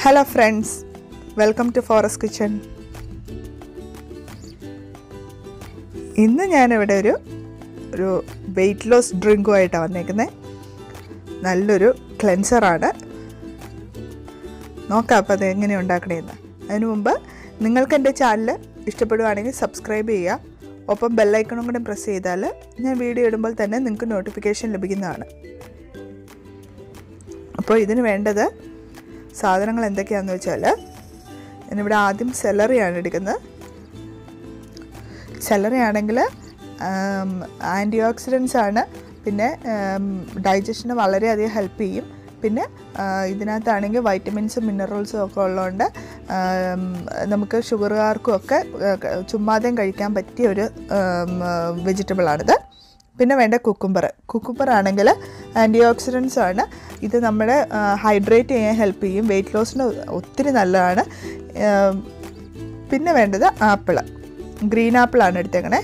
hello friends welcome to forest kitchen ഇന്ന് ഞാനിവിടെ ഒരു ഒരു വെയിറ്റ് ലോസ് ഡ്രിങ്കുമായിട്ടാണ് വന്നേക്കുന്നത് നല്ലൊരു ക്ലെൻസറാണ് നോക്കാം അപ്പോൾ അത് എങ്ങനെ ഉണ്ടാക്കണേന്ന് അതിനു മുമ്പ് നിങ്ങൾക്ക് എൻ്റെ ചാനൽ ഇഷ്ടപ്പെടുവാണെങ്കിൽ സബ്സ്ക്രൈബ് ചെയ്യുക ഒപ്പം ബെല്ലൈക്കണും കൂടെ പ്രസ് ചെയ്താൽ ഞാൻ വീഡിയോ ഇടുമ്പോൾ തന്നെ നിങ്ങൾക്ക് നോട്ടിഫിക്കേഷൻ ലഭിക്കുന്നതാണ് അപ്പോൾ ഇതിന് വേണ്ടത് സാധനങ്ങൾ എന്തൊക്കെയാണെന്ന് വെച്ചാൽ ഞാനിവിടെ ആദ്യം സെലറിയാണ് എടുക്കുന്നത് സെലറി ആണെങ്കിൽ ആൻറ്റി ഓക്സിഡൻസ് ആണ് പിന്നെ ഡൈജഷന് വളരെയധികം ഹെൽപ്പ് ചെയ്യും പിന്നെ ഇതിനകത്താണെങ്കിൽ വൈറ്റമിൻസും മിനറൽസും ഒക്കെ ഉള്ളതുകൊണ്ട് നമുക്ക് ഷുഗറുകാർക്കും ഒക്കെ ചുമ്മാതെയും കഴിക്കാൻ പറ്റിയ ഒരു വെജിറ്റബിളാണിത് പിന്നെ വേണ്ട കുക്കുംബർ കുക്കുംബർ ആണെങ്കിൽ ആൻറ്റി ഓക്സിഡൻസ് ആണ് ഇത് നമ്മളെ ഹൈഡ്രേറ്റ് ചെയ്യാൻ ഹെൽപ്പ് ചെയ്യും വെയിറ്റ് ലോസിന് ഒത്തിരി നല്ലതാണ് പിന്നെ വേണ്ടത് ആപ്പിള് ഗ്രീൻ ആപ്പിളാണ് എടുത്തേക്കണേ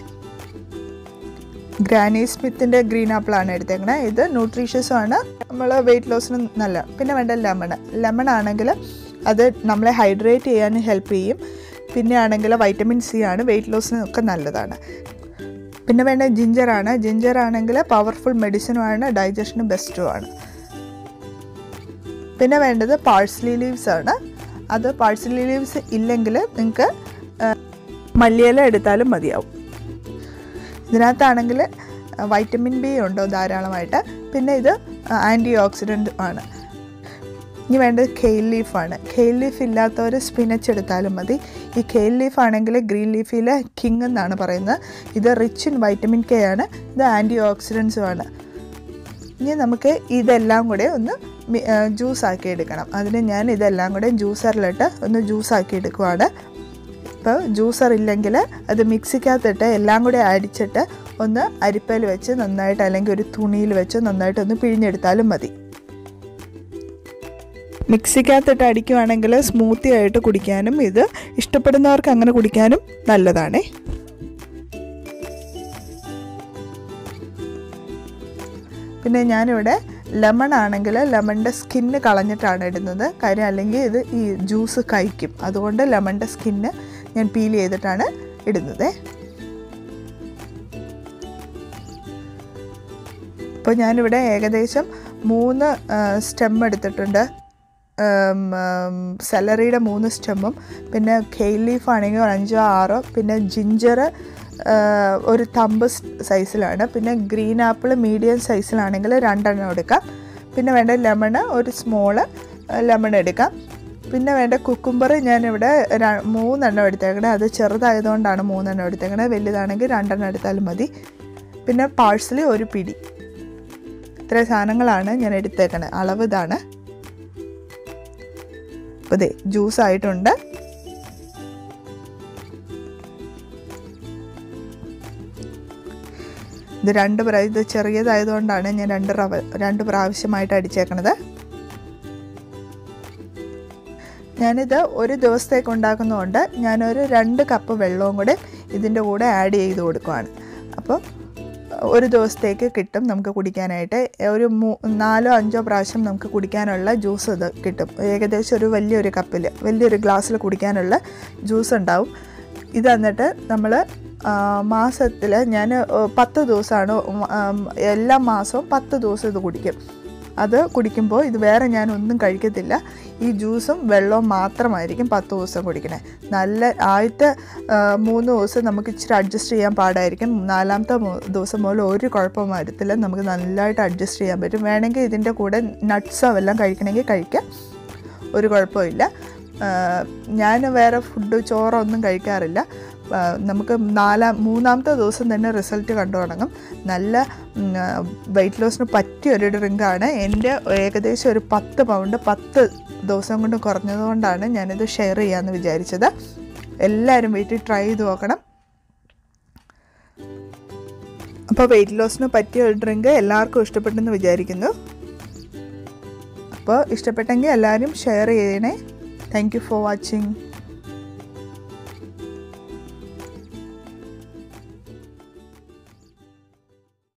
ഗ്രാനി സ്മിത്തിൻ്റെ ഗ്രീൻ ആപ്പിളാണ് എടുത്തേക്കണേ ഇത് ന്യൂട്രീഷ്യസും ആണ് നമ്മൾ വെയിറ്റ് ലോസിന് നല്ല പിന്നെ വേണ്ട ലെമൺ ലെമൺ ആണെങ്കിൽ അത് നമ്മളെ ഹൈഡ്രേറ്റ് ചെയ്യാൻ ഹെൽപ്പ് ചെയ്യും പിന്നെ ആണെങ്കിൽ വൈറ്റമിൻ സി ആണ് വെയിറ്റ് ലോസിനൊക്കെ നല്ലതാണ് പിന്നെ വേണ്ട ജിഞ്ചറാണ് ജിഞ്ചർ ആണെങ്കിൽ പവർഫുൾ മെഡിസിനുമാണ് ഡൈജഷന് ബെസ്റ്റുമാണ് പിന്നെ വേണ്ടത് പാഴ്സലി ലീവ്സ് ആണ് അത് പാഴ്സലി ലീവ്സ് ഇല്ലെങ്കിൽ നിങ്ങൾക്ക് മല്ലിയില എടുത്താലും മതിയാവും ഇതിനകത്താണെങ്കിൽ വൈറ്റമിൻ ബി ഉണ്ടോ ധാരാളമായിട്ട് പിന്നെ ഇത് ആൻറ്റി ഓക്സിഡൻ്റ് ആണ് ഇനി വേണ്ടത് കെയിൽ ലീഫാണ് കെയിൽ ലീഫ് ഇല്ലാത്തവർ സ്പിനച്ച് എടുത്താലും മതി ഈ കെയിൽ ലീഫ് ആണെങ്കിൽ ഗ്രീൻ ലീഫിലെ കിങ് എന്നാണ് പറയുന്നത് ഇത് റിച്ച് ഇൻ വൈറ്റമിൻ കെ ആണ് ഇത് ആൻറ്റി ഓക്സിഡൻസും ആണ് ഇനി നമുക്ക് ഇതെല്ലാം കൂടെ ഒന്ന് ജ്യൂസ് ആക്കി എടുക്കണം അതിന് ഞാൻ ഇതെല്ലാം കൂടെ ജ്യൂസറിലിട്ട് ഒന്ന് ജ്യൂസ് ആക്കി എടുക്കുവാണ് ഇപ്പോൾ ജ്യൂസർ ഇല്ലെങ്കിൽ അത് മിക്സിക്കകത്തിട്ട് എല്ലാം കൂടെ അടിച്ചിട്ട് ഒന്ന് അരിപ്പയിൽ വെച്ച് നന്നായിട്ട് അല്ലെങ്കിൽ ഒരു തുണിയിൽ വെച്ച് നന്നായിട്ട് ഒന്ന് പിഴിഞ്ഞെടുത്താലും മതി മിക്സിക്കകത്തിട്ട് അടിക്കുവാണെങ്കിൽ സ്മൂത്തി ആയിട്ട് കുടിക്കാനും ഇത് ഇഷ്ടപ്പെടുന്നവർക്ക് അങ്ങനെ കുടിക്കാനും നല്ലതാണേ പിന്നെ ഞാനിവിടെ ലെമൺ ആണെങ്കിൽ ലെമണിൻ്റെ സ്കിന്ന് കളഞ്ഞിട്ടാണ് ഇടുന്നത് കാര്യം അല്ലെങ്കിൽ ഇത് ഈ ജ്യൂസ് കഴിക്കും അതുകൊണ്ട് ലെമണിൻ്റെ സ്കിന്ന് ഞാൻ പീൽ ചെയ്തിട്ടാണ് ഇടുന്നത് ഇപ്പോൾ ഞാനിവിടെ ഏകദേശം മൂന്ന് സ്റ്റെം എടുത്തിട്ടുണ്ട് സെലറിയുടെ മൂന്ന് സ്റ്റെമ്മും പിന്നെ കെയിൽ ലീഫ് ആണെങ്കിൽ ഒരു അഞ്ചോ ആറോ പിന്നെ ജിഞ്ചർ ഒരു തമ്പ് സൈസിലാണ് പിന്നെ ഗ്രീൻ ആപ്പിൾ മീഡിയം സൈസിലാണെങ്കിൽ രണ്ടെണ്ണം എടുക്കാം പിന്നെ വേണ്ട ലെമണ് ഒരു സ്മോള് ലെമൺ എടുക്കാം പിന്നെ വേണ്ട കുക്കുംബർ ഞാനിവിടെ മൂന്നെണ്ണം എടുത്തേക്കണേ അത് ചെറുതായതുകൊണ്ടാണ് മൂന്നെണ്ണം എടുത്തേക്കണേ വലുതാണെങ്കിൽ രണ്ടെണ്ണം എടുത്താലും മതി പിന്നെ പാഴ്സലി ഒരു പിടി ഇത്ര സാധനങ്ങളാണ് ഞാൻ എടുത്തേക്കണേ അളവ് ഇതാണ് അപ്പോൾ ഇതേ ജ്യൂസ് ആയിട്ടുണ്ട് ഇത് രണ്ട് പ്രാവശ്യം ഇത് ചെറിയതായതുകൊണ്ടാണ് ഞാൻ രണ്ട് റവ രണ്ട് പ്രാവശ്യമായിട്ട് അടിച്ചേക്കണത് ഞാനിത് ഒരു ദിവസത്തേക്ക് ഉണ്ടാക്കുന്നതുകൊണ്ട് ഞാനൊരു രണ്ട് കപ്പ് വെള്ളവും കൂടെ ഇതിൻ്റെ കൂടെ ആഡ് ചെയ്ത് കൊടുക്കുവാണ് അപ്പോൾ ഒരു ദിവസത്തേക്ക് കിട്ടും നമുക്ക് കുടിക്കാനായിട്ട് ഒരു മൂ നാലോ അഞ്ചോ പ്രാവശ്യം നമുക്ക് കുടിക്കാനുള്ള ജ്യൂസ് ഇത് കിട്ടും ഏകദേശം ഒരു വലിയൊരു കപ്പിൽ വലിയൊരു ഗ്ലാസ്സിൽ കുടിക്കാനുള്ള ജ്യൂസ് ഉണ്ടാവും ഇത് എന്നിട്ട് നമ്മൾ മാസത്തിൽ ഞാൻ പത്ത് ദിവസമാണ് എല്ലാ മാസവും പത്ത് ദിവസം ഇത് കുടിക്കും അത് കുടിക്കുമ്പോൾ ഇത് വേറെ ഞാൻ ഒന്നും കഴിക്കത്തില്ല ഈ ജ്യൂസും വെള്ളവും മാത്രമായിരിക്കും പത്ത് ദിവസം കുടിക്കണേ നല്ല ആദ്യത്തെ മൂന്ന് ദിവസം നമുക്ക് ഇച്ചിരി അഡ്ജസ്റ്റ് ചെയ്യാൻ പാടായിരിക്കും നാലാമത്തെ ദിവസം മുതൽ ഒരു കുഴപ്പം വരത്തില്ല നമുക്ക് നല്ലതായിട്ട് അഡ്ജസ്റ്റ് ചെയ്യാൻ പറ്റും വേണമെങ്കിൽ ഇതിൻ്റെ കൂടെ നട്ട്സോ എല്ലാം കഴിക്കണമെങ്കിൽ കഴിക്കാം ഒരു കുഴപ്പമില്ല ഞാൻ വേറെ ഫുഡ് ചോറോ ഒന്നും കഴിക്കാറില്ല നമുക്ക് നാലാം മൂന്നാമത്തെ ദിവസം തന്നെ റിസൾട്ട് കണ്ടു തുടങ്ങും നല്ല വെയിറ്റ് ലോസിന് പറ്റിയ ഒരു ഡ്രിങ്കാണ് എൻ്റെ ഏകദേശം ഒരു പത്ത് പൗണ്ട് പത്ത് ദിവസം കൊണ്ട് കുറഞ്ഞതുകൊണ്ടാണ് ഞാനിത് ഷെയർ ചെയ്യാമെന്ന് വിചാരിച്ചത് എല്ലാവരും വീട്ടിൽ ട്രൈ ചെയ്ത് നോക്കണം അപ്പോൾ വെയിറ്റ് ലോസിന് പറ്റിയ ഒരു ഡ്രിങ്ക് എല്ലാവർക്കും ഇഷ്ടപ്പെട്ടെന്ന് വിചാരിക്കുന്നു അപ്പോൾ ഇഷ്ടപ്പെട്ടെങ്കിൽ എല്ലാവരും ഷെയർ ചെയ്യണേ താങ്ക് യു ഫോർ വാച്ചിങ്